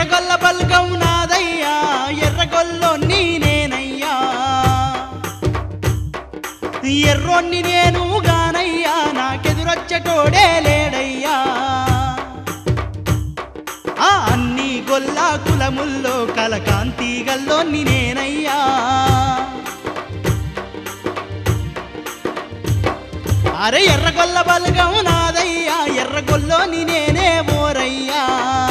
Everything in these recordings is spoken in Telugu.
ఎర్రగొల్ల బల్గం నాదయ్యా ఎర్రగొల్లో నేనయ్యా ఎర్రొన్ని నేను గానయ్యా నాకెదురొచ్చటోడే లేడయ్యా ఆ అన్ని గొల్లా కులముల్లో కలకాంతి గల్లోని నేనయ్యా అరే ఎర్రగొల్ల బలగం నాదయ్యా ఎర్రగొల్లోని నేనే ఓరయ్యా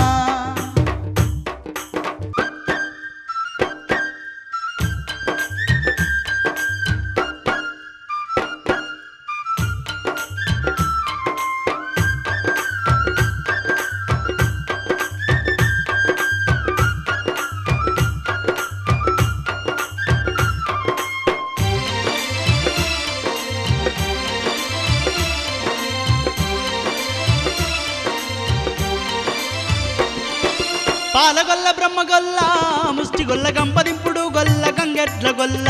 పాలగొల్ల బ్రహ్మగొల్ల ముష్టిగొల్ల గంపదింపుడు గొల్ల గంగెట్ల గొల్ల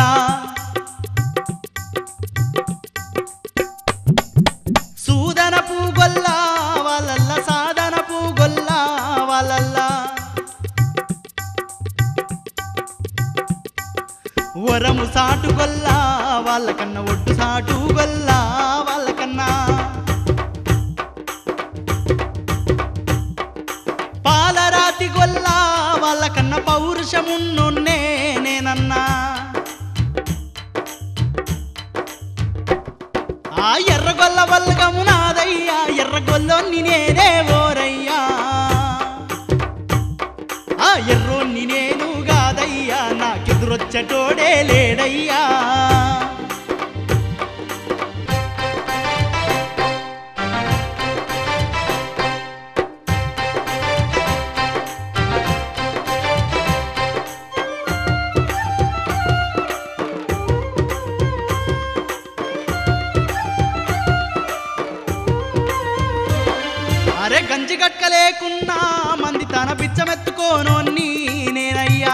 సూదన పూగొల్ల వాళ్ళల్ల సాధన పూగొల్ల వాళ్ళల్ల వరము సాటు గొల్ల వాళ్ళకన్నా ఒట్టు సాటు గొల్ల వాళ్ళకన్నా పాలరాతి గొల్ల వాళ్ళకన్నా పౌరుషమున్నున్నే నేనన్నా ఆ ఎర్రగొల్ల వల్గము నాదయ్యా ఎర్రగొల్లోని నేనే ఓరయ్యా ఆ ఎర్రోన్ని నేను కాదయ్యా నాకెదురొచ్చటోడే లేడయ్యా అరే గంజి గట్కలేకున్నా మంది తన పిచ్చమెత్తుకోనోన్ని నేనయ్యా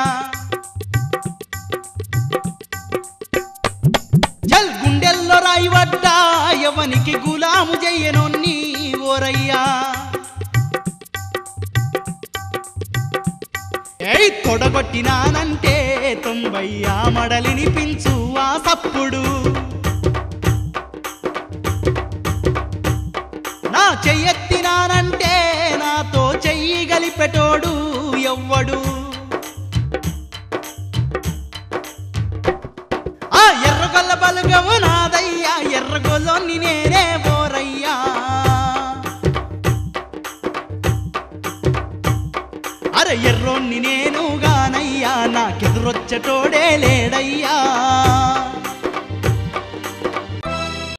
చల్ గుండెల్లో రాయి పడ్డా ఎవనికి గులాము చెయ్యనోన్ని ఓరయ్యా ఏయ్ తొడగొట్టినానంటే తొంభై మడలినిపించు ఆ సప్పుడు నా చెయ్యెత్తినానంటే నాతో చెయ్యి గలిపెటోడు ఎవ్వడు ఆ ఎర్రగొల్ల బలుగము నాదయ్యా ఎర్రగొల్లోని నేనే బోరయ్యా అరే ఎర్రోన్ని నేను గానయ్యా నాకెదురొచ్చటోడే లేడయ్యా